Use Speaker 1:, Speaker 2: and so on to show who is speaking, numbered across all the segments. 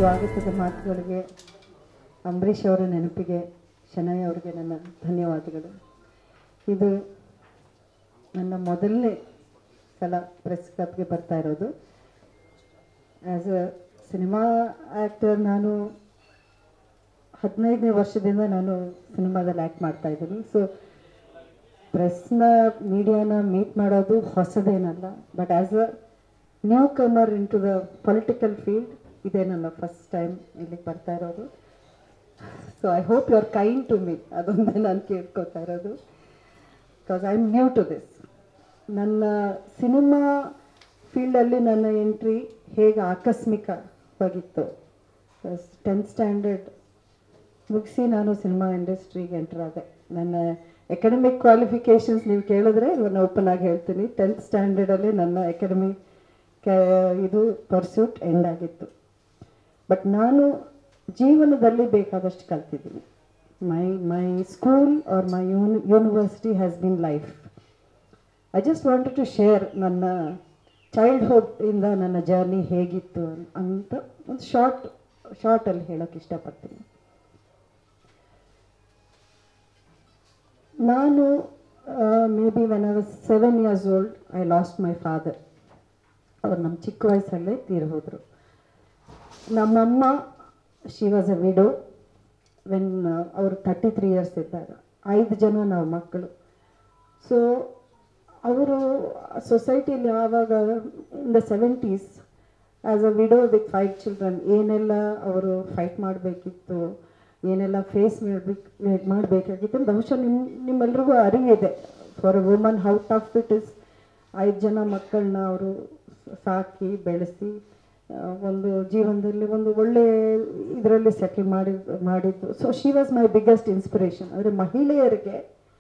Speaker 1: ಸ್ವಾಗತದ ಮಾತುಗಳಿಗೆ ಅಂಬರೀಷ್ ಅವರ ನೆನಪಿಗೆ ಶನಯ್ಯ ಅವರಿಗೆ ನನ್ನ ಧನ್ಯವಾದಗಳು ಇದು ನನ್ನ ಮೊದಲನೇ ಸಲ ಪ್ರೆಸ್ ಕ್ಲಬ್ಗೆ ಬರ್ತಾ ಇರೋದು ಆ್ಯಸ್ ಅ ಸಿನಿಮಾ ಆ್ಯಕ್ಟರ್ ನಾನು ಹದಿನೈದನೇ ವರ್ಷದಿಂದ ನಾನು ಸಿನಿಮಾದಲ್ಲಿ ಆ್ಯಕ್ಟ್ ಮಾಡ್ತಾ ಇದ್ದೀನಿ ಸೊ ಪ್ರೆಸ್ನ ಮೀಡಿಯಾನ ಮೀಟ್ ಮಾಡೋದು ಹೊಸದೇನಲ್ಲ but as a new comer in to the political field ಇದೇ ನನ್ನ ಫಸ್ಟ್ ಟೈಮ್ ಇಲ್ಲಿಗೆ ಬರ್ತಾ ಇರೋದು so I hope you are kind to me ಅದೊಂದೇ ನಾನು ಕೇಳ್ಕೊತಾ ಇರೋದು because I am new to this ನನ್ನ ಸಿನಿಮಾ ಫೀಲ್ಡಲ್ಲಿ ನನ್ನ ಎಂಟ್ರಿ ಹೇಗೆ ಆಕಸ್ಮಿಕವಾಗಿತ್ತು ಟೆಂತ್ ಸ್ಟ್ಯಾಂಡರ್ಡ್ ಮುಗಿಸಿ ನಾನು ಸಿನಿಮಾ ಇಂಡಸ್ಟ್ರಿಗೆ ಎಂಟರ್ ಆದೆ ನನ್ನ ಎಕಡೆಮಿಕ್ ಕ್ವಾಲಿಫಿಕೇಷನ್ಸ್ ನೀವು ಕೇಳಿದ್ರೆ ನಾನು ಓಪನ್ ಆಗಿ ಹೇಳ್ತೀನಿ ಟೆಂತ್ ಸ್ಟ್ಯಾಂಡರ್ಡಲ್ಲಿ ನನ್ನ ಎಕಡೆಮಿಕ್ ಇದು ಪರ್ಸ್ಯೂಟ್ ಎಂಡ್ ಆಗಿತ್ತು ಬಟ್ ನಾನು ಜೀವನದಲ್ಲಿ ಬೇಕಾದಷ್ಟು ಕಲ್ತಿದ್ದೀನಿ my my school or my uni university has been life I just wanted to share ನನ್ನ ಚೈಲ್ಡ್ಹುಡ್ ಇಂದ ನನ್ನ ಜರ್ನಿ ಹೇಗಿತ್ತು ಅಂತ ಒಂದು ಶಾರ್ಟ್ ಶಾರ್ಟಲ್ಲಿ ಹೇಳೋಕ್ಕೆ ಇಷ್ಟಪಡ್ತೀನಿ ನಾನು maybe when I was seven years old I lost my father ಅವ್ರು ನಮ್ಮ ಚಿಕ್ಕ ವಯಸ್ಸಲ್ಲೇ ತೀರಿ ಹೋದರು ನಮ್ಮಮ್ಮ she was a widow when ಅವರು ತರ್ಟಿ ತ್ರೀ ಇಯರ್ಸ್ ಇದ್ದಾಗ ಐದು ಜನ ನಾವು ಮಕ್ಕಳು ಸೊ ಅವರು ಸೊಸೈಟಿಯಲ್ಲಿ ಆವಾಗ in the seventies as a widow with five children ಏನೆಲ್ಲ ಅವರು ಫೈಟ್ ಮಾಡಬೇಕಿತ್ತು ಏನೆಲ್ಲ ಫೇಸ್ ಮಾಡಬೇಕು ಮಾಡಬೇಕಾಗಿತ್ತು ಬಹುಶಃ ನಿಮ್ಮ ನಿಮ್ಮೆಲ್ರಿಗೂ ಅರಿವಿದೆ for a woman how tough it is ಐದು ಜನ ಮಕ್ಕಳನ್ನ ಅವರು ಸಾಕಿ ಬೆಳೆಸಿ ಒಂದು ಜೀವನದಲ್ಲಿ ಒಂದು ಒಳ್ಳೆ ಇದರಲ್ಲಿ ಸೆಟ್ಲ್ ಮಾಡಿ ಮಾಡಿದ್ದು so she was my biggest inspiration ಅಂದರೆ ಮಹಿಳೆಯರಿಗೆ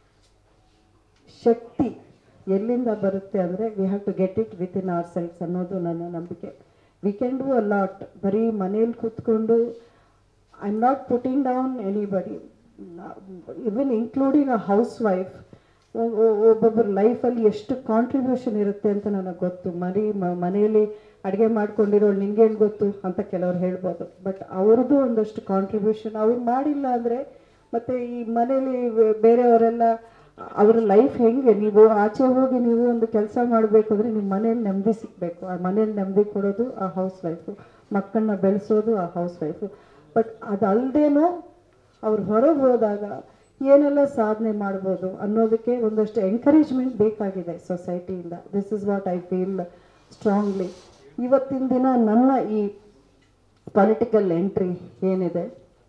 Speaker 1: ಶಕ್ತಿ ಎಲ್ಲಿಂದ ಬರುತ್ತೆ ಅಂದರೆ we have to get it within ourselves ಅನ್ನೋದು ನನ್ನ ನಂಬಿಕೆ we can do a lot ಬರೀ ಮನೇಲಿ ಕೂತ್ಕೊಂಡು I am not putting down anybody even including a housewife ಒಬ್ಬೊಬ್ಬರ ಲೈಫಲ್ಲಿ ಎಷ್ಟು ಕಾಂಟ್ರಿಬ್ಯೂಷನ್ ಇರುತ್ತೆ ಅಂತ ನನಗೆ ಗೊತ್ತು ಮರಿ ಮನೆಯಲ್ಲಿ ಅಡುಗೆ ಮಾಡ್ಕೊಂಡಿರೋಳು ನಿನ್ಗೇನು ಗೊತ್ತು ಅಂತ ಕೆಲವ್ರು ಹೇಳ್ಬೋದು ಬಟ್ ಅವ್ರದ್ದು ಒಂದಷ್ಟು ಕಾಂಟ್ರಿಬ್ಯೂಷನ್ ಅವ್ರು ಮಾಡಿಲ್ಲ ಅಂದರೆ ಮತ್ತು ಈ ಮನೇಲಿ ಬೇರೆಯವರೆಲ್ಲ ಅವರ ಲೈಫ್ ಹೆಂಗೆ ನೀವು ಆಚೆ ಹೋಗಿ ನೀವು ಒಂದು ಕೆಲಸ ಮಾಡಬೇಕು ಅಂದರೆ ನಿಮ್ಮ ಮನೇಲಿ ನೆಮ್ಮದಿ ಸಿಗಬೇಕು ಆ ಮನೇಲಿ ನೆಮ್ಮದಿ ಕೊಡೋದು ಆ ಹೌಸ್ ವೈಫು ಮಕ್ಕಳನ್ನ ಬೆಳೆಸೋದು ಆ ಹೌಸ್ ವೈಫು ಬಟ್ ಅದಲ್ಲದೇನೋ ಅವ್ರು ಹೊರಗೆ ಹೋದಾಗ ಏನೆಲ್ಲ ಸಾಧನೆ ಮಾಡ್ಬೋದು ಅನ್ನೋದಕ್ಕೆ ಒಂದಷ್ಟು ಎಂಕರೇಜ್ಮೆಂಟ್ ಬೇಕಾಗಿದೆ ಸೊಸೈಟಿಯಿಂದ this is what I feel strongly ಇವತ್ತಿನ ದಿನ ನನ್ನ ಈ ಪೊಲಿಟಿಕಲ್ ಎಂಟ್ರಿ ಏನಿದೆ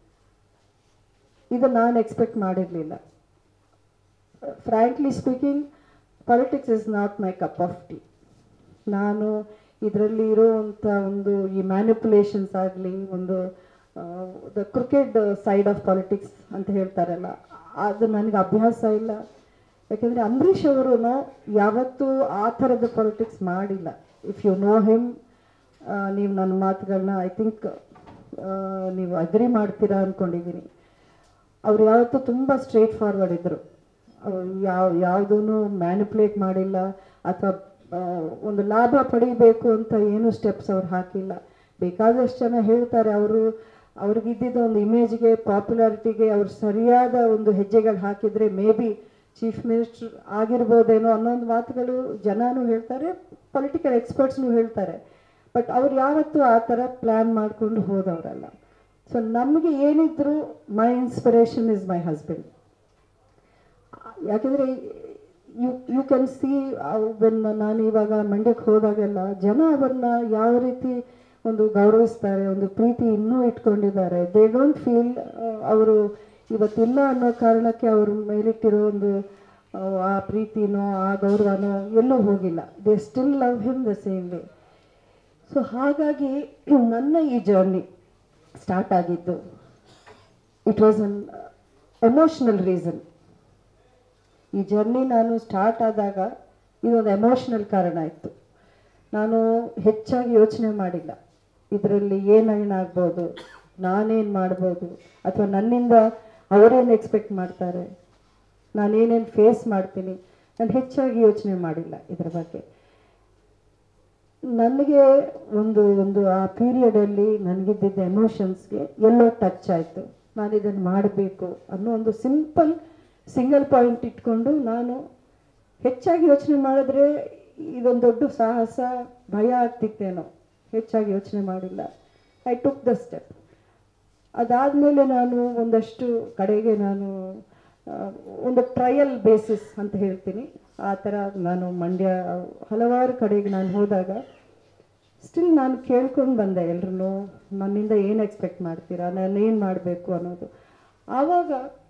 Speaker 1: ಇದು ನಾನು ಎಕ್ಸ್ಪೆಕ್ಟ್ ಮಾಡಿರಲಿಲ್ಲ frankly speaking politics is not my cup of tea ನಾನು ಇದರಲ್ಲಿ ಇರೋವಂಥ ಒಂದು ಈ ಮ್ಯಾನಿಪುಲೇಷನ್ಸ್ ಆಗಲಿ ಒಂದು the cricket side of politics ಅಂತ ಹೇಳ್ತಾರಲ್ಲ ಅದು ನನಗೆ ಅಭ್ಯಾಸ ಇಲ್ಲ ಯಾಕೆಂದರೆ ಅಂಬರೀಷ್ ಅವರು ಯಾವತ್ತೂ ಆ ಥರದ ಪಾಲಿಟಿಕ್ಸ್ ಮಾಡಿಲ್ಲ ಇಫ್ ಯು ನೋ ಹಿಮ್ ನೀವು ನನ್ನ ಮಾತುಗಳನ್ನ ಐ ಥಿಂಕ್ ನೀವು ಅಗ್ರಿ ಮಾಡ್ತೀರಾ ಅಂದ್ಕೊಂಡಿದ್ದೀನಿ ಅವ್ರು ಯಾವತ್ತೂ ತುಂಬ ಸ್ಟ್ರೇಟ್ ಫಾರ್ವರ್ಡ್ ಇದ್ದರು ಯಾವ ಯಾವುದೂ ಮ್ಯಾನಿಪುಲೇಟ್ ಮಾಡಿಲ್ಲ ಅಥವಾ ಒಂದು ಲಾಭ ಪಡಿಬೇಕು ಅಂತ ಏನು ಸ್ಟೆಪ್ಸ್ ಅವ್ರು ಹಾಕಿಲ್ಲ ಬೇಕಾದಷ್ಟು ಜನ ಹೇಳ್ತಾರೆ ಅವರು ಅವ್ರಿಗಿದ್ದಿದ್ದ ಒಂದು ಇಮೇಜ್ಗೆ ಪಾಪ್ಯುಲಾರಿಟಿಗೆ ಅವ್ರು ಸರಿಯಾದ ಒಂದು ಹೆಜ್ಜೆಗಳು ಹಾಕಿದರೆ ಮೇ ಬಿ ಚೀಫ್ ಮಿನಿಸ್ಟರ್ ಆಗಿರ್ಬೋದೇನೋ ಅನ್ನೋದು ಮಾತುಗಳು ಜನನೂ ಹೇಳ್ತಾರೆ ಪೊಲಿಟಿಕಲ್ ಎಕ್ಸ್ಪರ್ಟ್ಸ್ನೂ ಹೇಳ್ತಾರೆ ಬಟ್ ಅವ್ರು ಯಾವತ್ತೂ ಆ ಥರ ಪ್ಲ್ಯಾನ್ ಮಾಡಿಕೊಂಡು ಹೋದವರಲ್ಲ ಸೊ ನಮಗೆ ಏನಿದ್ರು my inspiration is my husband ಯಾಕೆಂದರೆ you you can see when ನಾನು ಇವಾಗ ಮಂಡ್ಯಕ್ಕೆ ಹೋದಾಗೆಲ್ಲ ಜನ ಅವ್ರನ್ನ ಯಾವ ರೀತಿ ಒಂದು ಗೌರವಿಸ್ತಾರೆ ಒಂದು ಪ್ರೀತಿ ಇನ್ನೂ ಇಟ್ಕೊಂಡಿದ್ದಾರೆ ದೇ ಡೋಂಟ್ ಫೀಲ್ ಅವರು ಇವತ್ತಿಲ್ಲ ಅನ್ನೋ ಕಾರಣಕ್ಕೆ ಅವ್ರ ಮೇಲಿಟ್ಟಿರೋ ಒಂದು ಆ ಪ್ರೀತಿನೋ ಆ ಗೌರವನೋ ಎಲ್ಲೂ ಹೋಗಿಲ್ಲ they still love him the same way so ಹಾಗಾಗಿ ನನ್ನ ಈ ಜರ್ನಿ ಸ್ಟಾರ್ಟ್ ಆಗಿದ್ದು it was an emotional reason ಈ ಜರ್ನಿ ನಾನು ಸ್ಟಾರ್ಟ್ ಆದಾಗ ಇದೊಂದು ಎಮೋಷ್ನಲ್ ಕಾರಣ ಇತ್ತು ನಾನು ಹೆಚ್ಚಾಗಿ ಯೋಚನೆ ಮಾಡಿಲ್ಲ ಇದರಲ್ಲಿ ಏನೇನಾಗ್ಬೋದು ನಾನೇನು ಮಾಡ್ಬೋದು ಅಥವಾ ನನ್ನಿಂದ ಅವರೇನು ಎಕ್ಸ್ಪೆಕ್ಟ್ ಮಾಡ್ತಾರೆ ನಾನೇನೇನು ಫೇಸ್ ಮಾಡ್ತೀನಿ ನಾನು ಹೆಚ್ಚಾಗಿ ಯೋಚನೆ ಮಾಡಿಲ್ಲ ಇದ್ರ ಬಗ್ಗೆ ನನಗೆ ಒಂದು ಒಂದು ಆ ಪೀರಿಯಡಲ್ಲಿ ನನಗಿದ್ದಿದ್ದ ಎಮೋಷನ್ಸ್ಗೆ ಎಲ್ಲೋ ಟಚ್ ಆಯಿತು ನಾನು ಇದನ್ನು ಮಾಡಬೇಕು ಅನ್ನೋ ಒಂದು ಸಿಂಪಲ್ ಸಿಂಗಲ್ ಪಾಯಿಂಟ್ ಇಟ್ಕೊಂಡು ನಾನು ಹೆಚ್ಚಾಗಿ ಯೋಚನೆ ಮಾಡಿದ್ರೆ ಇದೊಂದು ದೊಡ್ಡ ಸಾಹಸ ಭಯ ಆಗ್ತಿತ್ತೇನೋ ಹೆಚ್ಚಾಗಿ ಯೋಚನೆ ಮಾಡಿಲ್ಲ ಐ ಟುಕ್ ದ ಸ್ಟೆಪ್ ಅದಾದಮೇಲೆ ನಾನು ಒಂದಷ್ಟು ಕಡೆಗೆ ನಾನು ಆ, ಒಂದು ಟ್ರಯಲ್ ಬೇಸಿಸ್ ಅಂತ ಹೇಳ್ತೀನಿ ಆ ಥರ ನಾನು ಮಂಡ್ಯ ಹಲವಾರು ಕಡೆಗೆ ನಾನು ಹೋದಾಗ ಸ್ಟಿಲ್ ನಾನು ಕೇಳ್ಕೊಂಡು ಬಂದೆ ಎಲ್ರೂ ನನ್ನಿಂದ ಏನು ಎಕ್ಸ್ಪೆಕ್ಟ್ ಮಾಡ್ತೀರಾ ನಾನು ಏನು ಮಾಡಬೇಕು ಅನ್ನೋದು ಆವಾಗ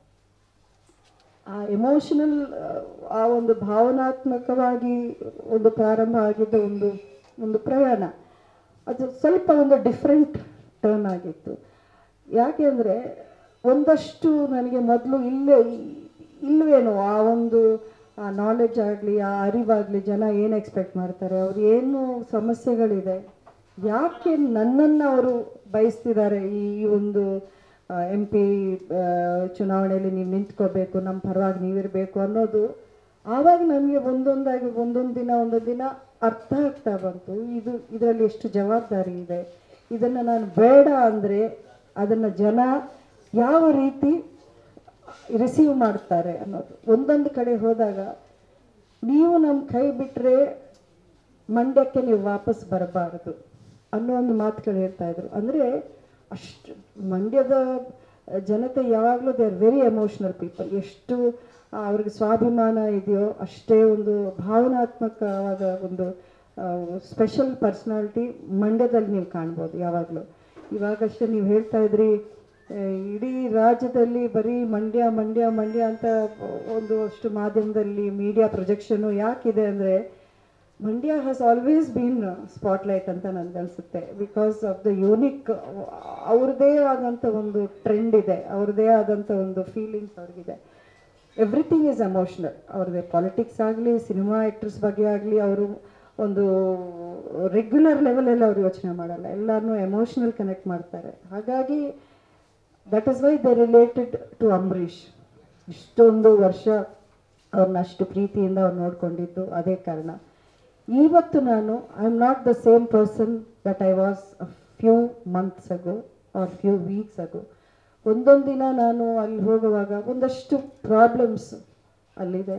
Speaker 1: ಆ ಎಮೋಷನಲ್ ಆ ಒಂದು ಭಾವನಾತ್ಮಕವಾಗಿ ಒಂದು ಪ್ರಾರಂಭ ಆಗಿದ್ದ ಒಂದು ಒಂದು ಪ್ರಯಾಣ ಅದು ಸ್ವಲ್ಪ ಒಂದು ಡಿಫ್ರೆಂಟ್ ಟರ್ನ್ ಆಗಿತ್ತು ಯಾಕೆ ಅಂದರೆ ಒಂದಷ್ಟು ನನಗೆ ಮೊದಲು ಇಲ್ಲೇ ಇಲ್ವೇನೋ ಆ ಒಂದು ಆ ನಾಲೆಡ್ಜ್ ಆಗಲಿ ಆ ಅರಿವಾಗಲಿ ಜನ ಏನು ಎಕ್ಸ್ಪೆಕ್ಟ್ ಮಾಡ್ತಾರೆ ಅವ್ರು ಏನು ಸಮಸ್ಯೆಗಳಿದೆ ಯಾಕೆ ನನ್ನನ್ನು ಅವರು ಬಯಸ್ತಿದ್ದಾರೆ ಈ ಈ ಒಂದು ಎಂ ಪಿ ಚುನಾವಣೆಯಲ್ಲಿ ನೀವು ನಿಂತ್ಕೋಬೇಕು ನಮ್ಮ ಪರವಾಗಿ ನೀವಿರಬೇಕು ಅನ್ನೋದು ಆವಾಗ ನನಗೆ ಒಂದೊಂದಾಗಿ ಒಂದೊಂದು ದಿನ ಒಂದೊಂದು ದಿನ ಅರ್ಥ ಆಗ್ತಾ ಬಂತು ಇದು ಇದರಲ್ಲಿ ಎಷ್ಟು ಜವಾಬ್ದಾರಿ ಇದೆ ಇದನ್ನು ನಾನು ಬೇಡ ಅಂದರೆ ಅದನ್ನು ಜನ ಯಾವ ರೀತಿ ರಿಸೀವ್ ಮಾಡ್ತಾರೆ ಅನ್ನೋದು ಒಂದೊಂದು ಕಡೆ ಹೋದಾಗ ನೀವು ನಮ್ಮ ಕೈ ಬಿಟ್ಟರೆ ಮಂಡ್ಯಕ್ಕೆ ನೀವು ವಾಪಸ್ ಬರಬಾರದು ಅನ್ನೋ ಒಂದು ಮಾತುಗಳು ಹೇಳ್ತಾ ಇದ್ರು ಅಂದರೆ ಅಷ್ಟು ಮಂಡ್ಯದ ಜನತೆ ಯಾವಾಗಲೂ they are very emotional people ಎಷ್ಟು ಆ, ಅವ್ರಿಗೆ ಸ್ವಾಭಿಮಾನ ಇದೆಯೋ ಅಷ್ಟೇ ಒಂದು ಭಾವನಾತ್ಮಕವಾದ ಒಂದು ಸ್ಪೆಷಲ್ ಪರ್ಸ್ನಾಲಿಟಿ ಮಂಡ್ಯದಲ್ಲಿ ನೀವು ಕಾಣ್ಬೋದು ಯಾವಾಗಲೂ ಇವಾಗಷ್ಟೇ ನೀವು ಹೇಳ್ತಾ ಇದ್ರಿ ಆ, ಇಡೀ ರಾಜ್ಯದಲ್ಲಿ ಬರೀ ಮಂಡ್ಯ ಮಂಡ್ಯ ಮಂಡ್ಯ ಅಂತ ಒಂದು ಅಷ್ಟು ಮಾಧ್ಯಮದಲ್ಲಿ ಮೀಡಿಯಾ ಪ್ರೊಜೆಕ್ಷನು ಯಾಕಿದೆ ಅಂದರೆ Mandya has always been spotlight ಅಂತ ನನಗನ್ಸುತ್ತೆ ಬಿಕಾಸ್ ಆಫ್ ದ ಯೂನಿಕ್ ಅವ್ರದ್ದೇ ಆದಂಥ ಒಂದು ಟ್ರೆಂಡ್ ಇದೆ ಅವ್ರದ್ದೇ ಆದಂಥ ಒಂದು ಫೀಲಿಂಗ್ಸ್ ಅವ್ರಿಗಿದೆ ಎವ್ರಿಥಿಂಗ್ ಈಸ್ ಎಮೋಷ್ನಲ್ ಅವ್ರದ್ದೇ ಪಾಲಿಟಿಕ್ಸ್ ಆಗಲಿ ಸಿನಿಮಾ ಆ್ಯಕ್ಟ್ರಸ್ ಬಗ್ಗೆ ಆಗಲಿ ಅವರು ಒಂದು ರೆಗ್ಯುಲರ್ ಲೆವೆಲಲ್ಲಿ ಅವ್ರು ಯೋಚನೆ ಮಾಡಲ್ಲ ಎಲ್ಲರನ್ನೂ ಎಮೋಷ್ನಲ್ ಕನೆಕ್ಟ್ ಮಾಡ್ತಾರೆ ಹಾಗಾಗಿ that is why they related to Ambareesh ಇಷ್ಟೊಂದು ವರ್ಷ ಅವ್ರನ್ನ ಅಷ್ಟು ಪ್ರೀತಿಯಿಂದ ಅವ್ರು ನೋಡ್ಕೊಂಡಿದ್ದು ಅದೇ ಕಾರಣ ಇವತ್ತು ನಾನು I am not the same person that I was a few months ago or few weeks ago ಒಂದೊಂದು ದಿನ ನಾನು ಅಲ್ಲಿ ಹೋಗುವಾಗ ಒಂದಷ್ಟು ಪ್ರಾಬ್ಲಮ್ಸ್ ಅಲ್ಲಿದೆ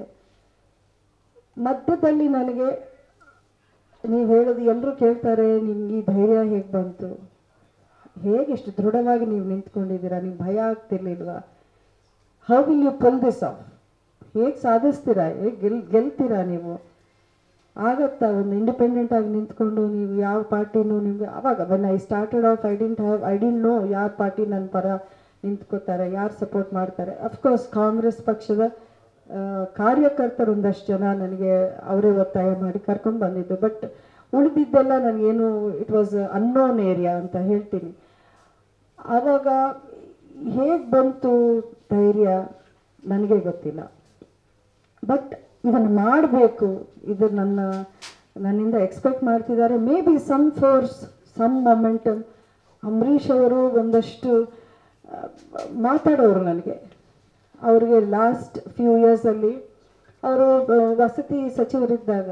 Speaker 1: ಮಧ್ಯದಲ್ಲಿ ನನಗೆ ನೀವು ಹೇಳೋದು ಎಲ್ಲರೂ ಕೇಳ್ತಾರೆ ನಿಮ್ಗೆ ಈ ಧೈರ್ಯ ಹೇಗೆ ಬಂತು ಹೇಗೆ ಇಷ್ಟು ದೃಢವಾಗಿ ನೀವು ನಿಂತ್ಕೊಂಡಿದ್ದೀರಾ ನಿಮ್ಗೆ ಭಯ ಆಗ್ತಿರ್ಲಿಲ್ವಾ how will you pull this off ಹೇಗೆ ಸಾಧಿಸ್ತೀರಾ ಹೇಗೆ ಗೆಲ್ ಗೆಲ್ತೀರಾ ನೀವು ಆಗತ್ತಾ ಒಂದು ಇಂಡಿಪೆಂಡೆಂಟ್ ಆಗಿ ನಿಂತ್ಕೊಂಡು ನೀವು ಯಾವ ಪಾರ್ಟಿನೂ ನಿಮಗೆ ಆವಾಗ when I started off I didn't have I didn't know ಯಾವ ಪಾರ್ಟಿ ನನ್ನ ಪರ ನಿಂತ್ಕೋತಾರೆ ಯಾರು ಸಪೋರ್ಟ್ ಮಾಡ್ತಾರೆ ಅಫ್ಕೋರ್ಸ್ ಕಾಂಗ್ರೆಸ್ ಪಕ್ಷದ ಆ, ಕಾರ್ಯಕರ್ತರು ಒಂದಷ್ಟು ಜನ ನನಗೆ ಅವರೇ ಒತ್ತಾಯ ಮಾಡಿ ಕರ್ಕೊಂಡು ಬಂದಿದ್ದು ಬಟ್ ಉಳಿದಿದ್ದೆಲ್ಲ ನನಗೇನು ಇಟ್ ವಾಸ್ ಅನ್ನೋನ್ ಏರಿಯಾ ಅಂತ ಹೇಳ್ತೀನಿ ಆವಾಗ ಹೇಗೆ ಬಂತು ಧೈರ್ಯ ನನಗೆ ಗೊತ್ತಿಲ್ಲ ಬಟ್ ಇದನ್ನು ಮಾಡಬೇಕು ಇದು ನನ್ನ ನನ್ನಿಂದ ಎಕ್ಸ್ಪೆಕ್ಟ್ ಮಾಡ್ತಿದ್ದಾರೆ maybe some force some momentum Ambareesh ಅವರು ಒಂದಷ್ಟು ಆ, ಮಾತಾಡೋರು ನನಗೆ ಅವ್ರಿಗೆ ಲಾಸ್ಟ್ ಫ್ಯೂ ಇಯರ್ಸಲ್ಲಿ ಅವರು ವಸತಿ ಸಚಿವರಿದ್ದಾಗ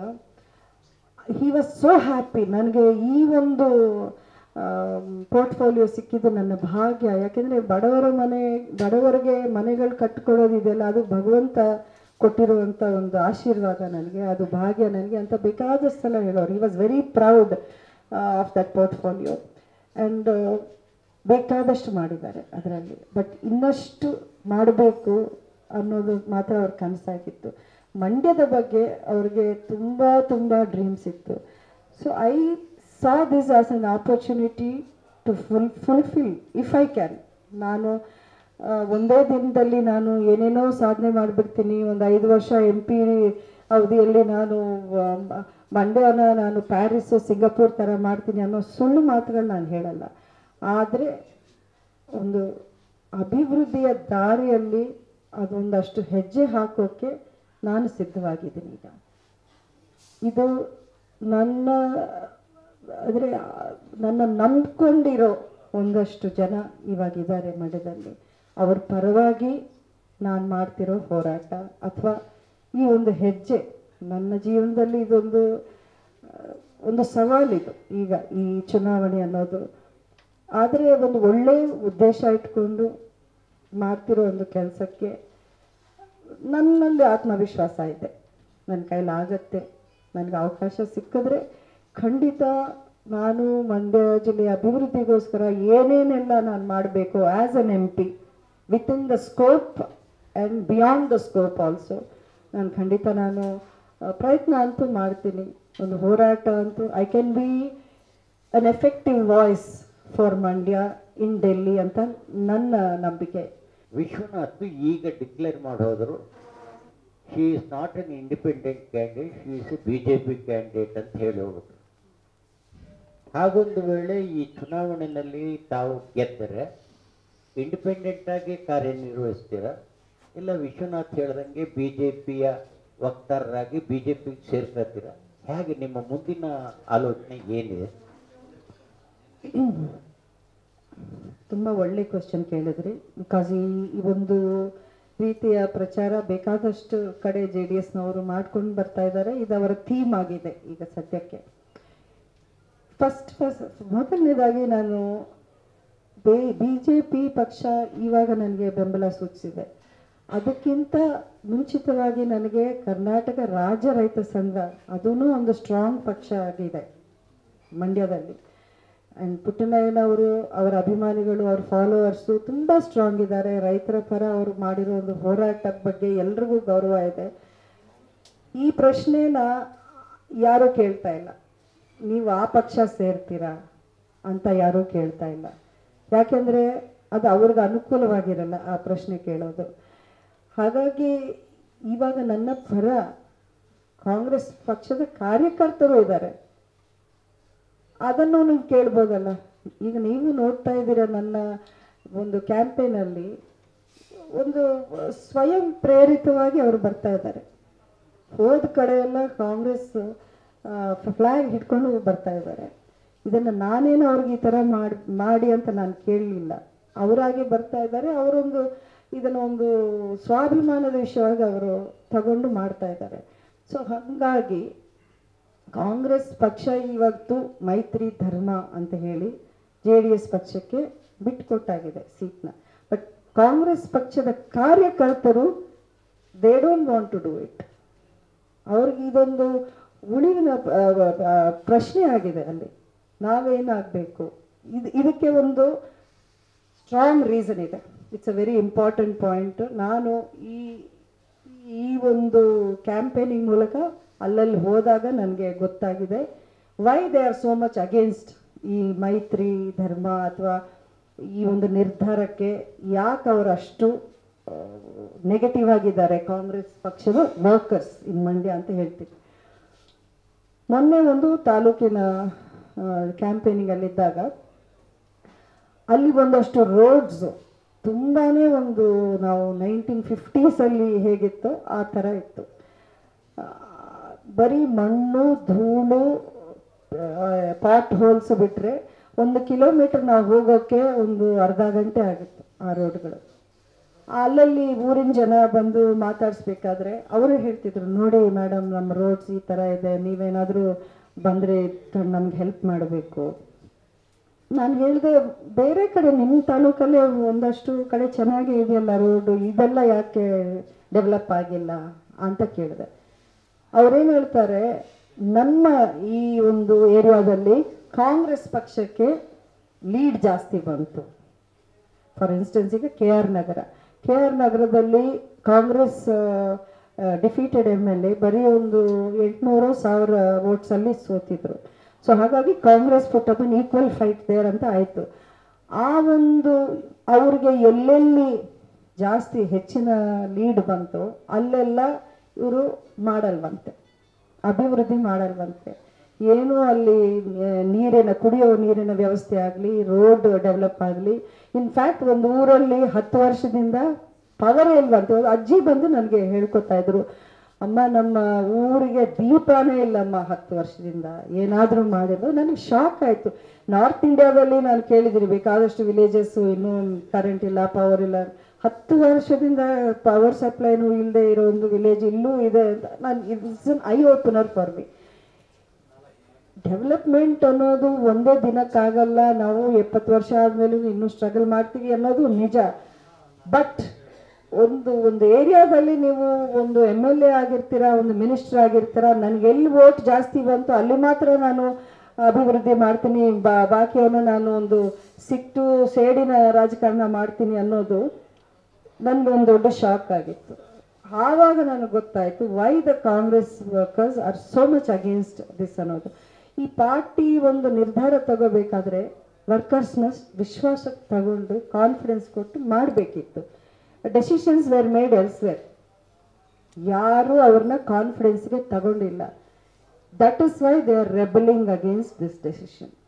Speaker 1: ಹಿ ವಾಸ್ ಸೋ ಹ್ಯಾಪಿ ನನಗೆ ಈ ಒಂದು ಪೋರ್ಟ್ಫೋಲಿಯೋ ಸಿಕ್ಕಿದ್ದು ನನ್ನ ಭಾಗ್ಯ ಯಾಕೆಂದರೆ ಬಡವರ ಮನೆ ಬಡವರಿಗೆ ಮನೆಗಳು ಕಟ್ಕೊಡೋದಿದೆಯಲ್ಲ ಅದು ಭಗವಂತ ಕೊಟ್ಟಿರುವಂಥ ಒಂದು ಆಶೀರ್ವಾದ ನನಗೆ ಅದು ಭಾಗ್ಯ ನನಗೆ ಅಂತ ಬೇಕಾದಷ್ಟು ಸಲ ಹೇಳೋರು he was very proud of that portfolio and ಬೇಕಾದಷ್ಟು ಮಾಡಿದ್ದಾರೆ ಅದರಲ್ಲಿ ಬಟ್ ಇನ್ನಷ್ಟು ಮಾಡಬೇಕು ಅನ್ನೋದು ಮಾತ್ರ ಅವ್ರ ಕನಸಾಗಿತ್ತು ಮಂಡ್ಯದ ಬಗ್ಗೆ ಅವ್ರಿಗೆ ತುಂಬ ತುಂಬ ಡ್ರೀಮ್ಸ್ ಇತ್ತು so I saw this as an opportunity to full fulfil if I can ನಾನು ಆ, ಒಂದೇ ದಿನದಲ್ಲಿ ನಾನು ಏನೇನೋ ಸಾಧನೆ ಮಾಡಿಬಿಡ್ತೀನಿ ಒಂದು ಐದು ವರ್ಷ ಎಂ ಪಿ ಅವಧಿಯಲ್ಲಿ ನಾನು ಆ, ಮ- ಮಂಡ್ಯನ ನಾನು ಪ್ಯಾರಿಸ್ಸು ಸಿಂಗಪೂರ್ ಥರ ಮಾಡ್ತೀನಿ ಅನ್ನೋ ಸುಳ್ಳು ಮಾತುಗಳು ನಾನು ಹೇಳಲ್ಲ ಆದರೆ ಒಂದು ಅಭಿವೃದ್ಧಿಯ ದಾರಿಯಲ್ಲಿ ಅದೊಂದಷ್ಟು ಹೆಜ್ಜೆ ಹಾಕೋಕ್ಕೆ ನಾನು ಸಿದ್ಧವಾಗಿದ್ದೀನಿ ಈಗ ಇದು ನನ್ನ ಅಂದರೆ ನನ್ನ ನಂಬ್ಕೊಂಡಿರೋ ಒಂದಷ್ಟು ಜನ ಇವಾಗಿದ್ದಾರೆ ಮಠದಲ್ಲಿ ಅವ್ರ ಪರವಾಗಿ ನಾನು ಮಾಡ್ತಿರೋ ಹೋರಾಟ ಅಥವಾ ಈ ಒಂದು ಹೆಜ್ಜೆ ನನ್ನ ಜೀವನದಲ್ಲಿ ಇದೊಂದು ಆ, ಒಂದು ಸವಾಲಿದು ಈಗ ಈ ಚುನಾವಣೆ ಅನ್ನೋದು ಆದರೆ ಒಂದು ಒಳ್ಳೆಯ ಉದ್ದೇಶ ಇಟ್ಕೊಂಡು ಮಾಡ್ತಿರೋ ಒಂದು ಕೆಲಸಕ್ಕೆ ನನ್ನಲ್ಲಿ ಆತ್ಮವಿಶ್ವಾಸ ಇದೆ ನನ್ನ ಕೈಲಾಗತ್ತೆ ನನಗೆ ಅವಕಾಶ ಸಿಕ್ಕಿದ್ರೆ ಖಂಡಿತ ನಾನು ಮಂಡ್ಯ ಜಿಲ್ಲೆಯ ಅಭಿವೃದ್ಧಿಗೋಸ್ಕರ ಏನೇನೆಲ್ಲ ನಾನು ಮಾಡಬೇಕು as an M P within the scope and beyond the scope also ನಾನು ಖಂಡಿತ ನಾನು ಆ, ಪ್ರಯತ್ನ ಅಂತೂ ಮಾಡ್ತೀನಿ ಒಂದು ಹೋರಾಟ ಅಂತೂ I can be an effective voice for Mandya in Delhi ಅಂತ ನನ್ನ ನಂಬಿಕೆ
Speaker 2: ವಿಶ್ವನಾಥ್ ಈಗ ಡಿಕ್ಲೇರ್ ಮಾಡೋದ್ರು she is not an independent candidate she is a B J P candidate ಅಂತ ಹೇಳಿ ಹೋಗ್ಬಿಟ್ರು ಹಾಗೊಂದು ವೇಳೆ ಈ ಚುನಾವಣೆಯಲ್ಲಿ ತಾವು ಗೆದ್ದರೆ ಇಂಡಿಪೆಂಡೆಂಟ್ ಆಗಿ ಕಾರ್ಯನಿರ್ವಹಿಸ್ತೀರಾ ಇಲ್ಲ ವಿಶ್ವನಾಥ್ ಹೇಳ್ದಂಗೆ ಬಿ ಜೆ ಪಿಯ ವಕ್ತಾರರಾಗಿ ಬಿ ಜೆ ಪಿಗೆ ಸೇರ್ಕೊತೀರಾ ಹೇಗೆ ನಿಮ್ಮ ಮುಂದಿನ ಆಲೋಚನೆ ಏನಿದೆ
Speaker 1: ತುಂಬ ಒಳ್ಳೆ ಕ್ವಶನ್ ಕೇಳಿದ್ರಿ ಬಿಕಾಸ್ ಈ ಈ ಒಂದು ರೀತಿಯ ಪ್ರಚಾರ ಬೇಕಾದಷ್ಟು ಕಡೆ ಜೆ ಡಿ ಎಸ್ನವರು ಮಾಡ್ಕೊಂಡು ಬರ್ತಾ ಇದ್ದಾರೆ ಇದು ಅವರ ಥೀಮ್ ಆಗಿದೆ ಈಗ ಸದ್ಯಕ್ಕೆ ಫಸ್ಟ್ ಫಸ್ಟ್ ಮೊದಲನೇದಾಗಿ ನಾನು ಬಿ ಬಿ ಜೆ ಪಿ ಪಕ್ಷ ಇವಾಗ ನನಗೆ ಬೆಂಬಲ ಸೂಚಿಸಿದೆ ಅದಕ್ಕಿಂತ ಮುಂಚಿತವಾಗಿ ನನಗೆ ಕರ್ನಾಟಕ ರಾಜ್ಯ ರೈತ ಸಂಘ ಅದೂ ಒಂದು ಸ್ಟ್ರಾಂಗ್ ಪಕ್ಷ ಆಗಿದೆ ಮಂಡ್ಯದಲ್ಲಿ ಆ್ಯಂಡ್ ಪುಟ್ಟಣ್ಣಯ್ಯನವರು ಅವರ ಅಭಿಮಾನಿಗಳು ಅವ್ರ ಫಾಲೋವರ್ಸು ತುಂಬ ಸ್ಟ್ರಾಂಗ್ ಇದ್ದಾರೆ ರೈತರ ಪರ ಅವರು ಮಾಡಿರೋ ಒಂದು ಹೋರಾಟದ ಬಗ್ಗೆ ಎಲ್ರಿಗೂ ಗೌರವ ಇದೆ ಈ ಪ್ರಶ್ನೆನ ಯಾರೂ ಕೇಳ್ತಾ ಇಲ್ಲ ನೀವು ಆ ಪಕ್ಷ ಸೇರ್ತೀರಾ ಅಂತ ಯಾರೂ ಕೇಳ್ತಾ ಇಲ್ಲ ಯಾಕೆಂದರೆ ಅದು ಅವ್ರಿಗೆ ಅನುಕೂಲವಾಗಿರಲ್ಲ ಆ ಪ್ರಶ್ನೆ ಕೇಳೋದು ಹಾಗಾಗಿ ಇವಾಗ ನನ್ನ ಪರ ಕಾಂಗ್ರೆಸ್ ಪಕ್ಷದ ಕಾರ್ಯಕರ್ತರು ಇದ್ದಾರೆ ಅದನ್ನು ನೀವು ಕೇಳ್ಬೋದಲ್ಲ ಈಗ ನೀವು ನೋಡ್ತಾ ಇದ್ದೀರ ನನ್ನ ಒಂದು ಕ್ಯಾಂಪೇನಲ್ಲಿ ಒಂದು ಸ್ವಯಂ ಪ್ರೇರಿತವಾಗಿ ಅವರು ಬರ್ತಾ ಇದ್ದಾರೆ ಹೋದ ಕಡೆ ಎಲ್ಲ ಕಾಂಗ್ರೆಸ್ ಫ್ಲಾಗ್ ಹಿಡ್ಕೊಂಡು ಬರ್ತಾ ಇದ್ದಾರೆ ಇದನ್ನು ನಾನೇನು ಅವ್ರಿಗೆ ಈ ಥರ ಮಾಡಿ ಮಾಡಿ ಅಂತ ನಾನು ಕೇಳಲಿಲ್ಲ ಅವರಾಗಿ ಬರ್ತಾ ಇದ್ದಾರೆ ಅವರೊಂದು ಇದನ್ನು ಒಂದು ಸ್ವಾಭಿಮಾನದ ವಿಷಯವಾಗಿ ಅವರು ತಗೊಂಡು ಮಾಡ್ತಾ ಇದ್ದಾರೆ ಸೊ ಹಾಗಾಗಿ ಕಾಂಗ್ರೆಸ್ ಪಕ್ಷ ಇವತ್ತು ಮೈತ್ರಿ ಧರ್ಮ ಅಂತ ಹೇಳಿ ಜೆ ಡಿ ಎಸ್ ಪಕ್ಷಕ್ಕೆ ಬಿಟ್ಟುಕೊಟ್ಟಾಗಿದೆ ಸೀಟ್ನ ಬಟ್ ಕಾಂಗ್ರೆಸ್ ಪಕ್ಷದ ಕಾರ್ಯಕರ್ತರು they don't want to do it ಅವ್ರಿಗೆ ಇದೊಂದು ಉಳಿವಿನ ಆ, ಆ, ಪ್ರಶ್ನೆ ಆಗಿದೆ ಅಲ್ಲಿ ನಾವೇನಾಗಬೇಕು ಇದು ಇದಕ್ಕೆ ಒಂದು ಸ್ಟ್ರಾಂಗ್ ರೀಸನ್ ಇದೆ it's a very important point ನಾನು ಈ ಈ ಒಂದು ಕ್ಯಾಂಪೇನಿಂಗ್ ಮೂಲಕ ಅಲ್ಲಲ್ಲಿ ಹೋದಾಗ ನನಗೆ ಗೊತ್ತಾಗಿದೆ why they are so much against ಈ ಮೈತ್ರಿ ಧರ್ಮ ಅಥವಾ ಈ ಒಂದು ನಿರ್ಧಾರಕ್ಕೆ ಯಾಕೆ ಅವರು ಅಷ್ಟು ನೆಗೆಟಿವ್ ಆಗಿದ್ದಾರೆ ಕಾಂಗ್ರೆಸ್ ಪಕ್ಷದ ವರ್ಕರ್ಸ್ ಇನ್ ಮಂಡ್ಯ ಅಂತ ಹೇಳ್ತೀನಿ ಮೊನ್ನೆ ಒಂದು ತಾಲೂಕಿನ ಕ್ಯಾಂಪೇನಿಂಗಲ್ಲಿದ್ದಾಗ ಅಲ್ಲಿ ಒಂದಷ್ಟು ರೋಡ್ಸ್ ತುಂಬಾನೇ ಒಂದು ನಾವು ನೈನ್ಟೀನ್ ಫಿಫ್ಟೀಸಲ್ಲಿ ಹೇಗಿತ್ತು ಆ ಥರ ಇತ್ತು ಆ, ಬರೀ ಮಣ್ಣು ಧೂಳು ಪಾಟ್ ಹೋಲ್ಸ್ ಬಿಟ್ಟರೆ ಒಂದು ಕಿಲೋಮೀಟರ್ ನಾವು ಹೋಗೋಕ್ಕೆ ಒಂದು ಅರ್ಧ ಗಂಟೆ ಆಗಿತ್ತು ಆ ರೋಡ್ಗಳು ಅಲ್ಲಲ್ಲಿ ಊರಿನ ಜನ ಬಂದು ಮಾತಾಡಿಸ್ಬೇಕಾದ್ರೆ ಅವರು ಹೇಳ್ತಿದ್ರು ನೋಡಿ ಮೇಡಮ್ ನಮ್ಮ ರೋಡ್ಸ್ ಈ ಥರ ಇದೆ ನೀವೇನಾದರೂ ಬಂದರೆ ನಮ್ಗೆ ಹೆಲ್ಪ್ ಮಾಡಬೇಕು ನಾನು ಹೇಳಿದೆ ಬೇರೆ ಕಡೆ ನಿಮ್ಮ ತಾಲೂಕಲ್ಲೇ ಒಂದಷ್ಟು ಕಡೆ ಚೆನ್ನಾಗಿ ಇದೆಯಲ್ಲ ರೋಡು ಇದೆಲ್ಲ ಯಾಕೆ ಡೆವಲಪ್ ಆಗಿಲ್ಲ ಅಂತ ಕೇಳಿದೆ ಅವ್ರೇನು ಹೇಳ್ತಾರೆ ನಮ್ಮ ಈ ಒಂದು ಏರಿಯಾದಲ್ಲಿ ಕಾಂಗ್ರೆಸ್ ಪಕ್ಷಕ್ಕೆ ಲೀಡ್ ಜಾಸ್ತಿ ಬಂತು ಫಾರ್ ಇನ್ಸ್ಟೆನ್ಸ್ ಈಗ ಕೆ ಆರ್ ನಗರ ಕೆ ಆರ್ ನಗರದಲ್ಲಿ Congress defeated M L A ಬರೀ ಒಂದು ಎಂಟುನೂರು ಸಾವಿರ ವೋಟ್ಸಲ್ಲಿ ಸೋತಿದ್ರು ಸೊ ಹಾಗಾಗಿ Congress put up an equal fight there ಅಂತ ಆಯಿತು ಆ ಒಂದು ಅವ್ರಿಗೆ ಎಲ್ಲೆಲ್ಲಿ ಜಾಸ್ತಿ ಹೆಚ್ಚಿನ ಲೀಡ್ ಬಂತು ಅಲ್ಲೆಲ್ಲ ಇವರು ಮಾಡಲ್ವಂತೆ ಅಭಿವೃದ್ಧಿ ಮಾಡಲ್ವಂತೆ ಏನು ಅಲ್ಲಿ ಆ, ನೀರಿನ ಕುಡಿಯೋ ನೀರಿನ ವ್ಯವಸ್ಥೆ ಆಗಲಿ ರೋಡ್ ಡೆವಲಪ್ ಆಗಲಿ ಇನ್ಫ್ಯಾಕ್ಟ್ ಒಂದು ಊರಲ್ಲಿ ಹತ್ತು ವರ್ಷದಿಂದ ಪವರೇ ಇಲ್ವಂತೆ ಒಂದು ಅಜ್ಜಿ ಬಂದು ನನಗೆ ಹೇಳ್ಕೊತಾ ಇದ್ರು ಅಮ್ಮ ನಮ್ಮ ಊರಿಗೆ ದೀಪನೇ ಇಲ್ಲಮ್ಮ ಹತ್ತು ವರ್ಷದಿಂದ ಏನಾದರೂ ಮಾಡಿದ್ರು ನನಗೆ ಶಾಕ್ ಆಯಿತು ನಾರ್ತ್ ಇಂಡಿಯಾದಲ್ಲಿ ನಾನು ಕೇಳಿದ್ದೀನಿ ಬೇಕಾದಷ್ಟು ವಿಲೇಜಸ್ಸು ಇನ್ನೂ ಕರೆಂಟ್ ಇಲ್ಲ ಪವರ್ ಇಲ್ಲ ಹತ್ತು ವರ್ಷದಿಂದ ಪವರ್ ಸಪ್ಲೈನೂ ಇಲ್ಲದೆ ಇರೋ ಒಂದು ವಿಲೇಜ್ ಇಲ್ಲೂ ಇದೆ ಅಂತ ನಾನು it's an eye opener for me development ಅನ್ನೋದು ಒಂದೇ ದಿನಕ್ಕಾಗಲ್ಲ ನಾವು ಎಪ್ಪತ್ತು ವರ್ಷ ಆದಮೇಲೂ ಇನ್ನೂ ಸ್ಟ್ರಗಲ್ ಮಾಡ್ತೀವಿ ಅನ್ನೋದು ನಿಜ ಬಟ್ ಒಂದು ಒಂದು ಏರಿಯಾದಲ್ಲಿ ನೀವು ಒಂದು ಎಮ್ ಎಲ್ ಎ ಆಗಿರ್ತೀರಾ ಒಂದು ಮಿನಿಸ್ಟರ್ ಆಗಿರ್ತೀರಾ ನನಗೆ ಎಲ್ಲಿ ವೋಟ್ ಜಾಸ್ತಿ ಬಂತು ಅಲ್ಲಿ ಮಾತ್ರ ನಾನು ಅಭಿವೃದ್ಧಿ ಮಾಡ್ತೀನಿ ಬಾ ಬಾಕಿಯನ್ನು ನಾನು ಒಂದು ಸಿಟ್ಟು ಸೇಡಿನ ರಾಜಕಾರಣ ಮಾಡ್ತೀನಿ ಅನ್ನೋದು ನನಗೆ ಒಂದು ದೊಡ್ಡ ಶಾಕ್ ಆಗಿತ್ತು ಆವಾಗ ನನಗೆ ಗೊತ್ತಾಯಿತು why the Congress workers are so much against this ಅನ್ನೋದು ಈ ಪಾರ್ಟಿ ಒಂದು ನಿರ್ಧಾರ ತಗೋಬೇಕಾದ್ರೆ ವರ್ಕರ್ಸ್ನ ವಿಶ್ವಾಸಕ್ಕೆ ತಗೊಂಡು ಕಾನ್ಫಿಡೆನ್ಸ್ ಕೊಟ್ಟು ಮಾಡಬೇಕಿತ್ತು ಡೆಸಿಷನ್ಸ್ ವೇರ್ ಮೇಡ್ ಎಲ್ಸ್ವೇರ್ ಯಾರು ಅವ್ರನ್ನ ಕಾನ್ಫಿಡೆನ್ಸ್ಗೆ ತಗೊಂಡಿಲ್ಲ that is why they are rebelling against this decision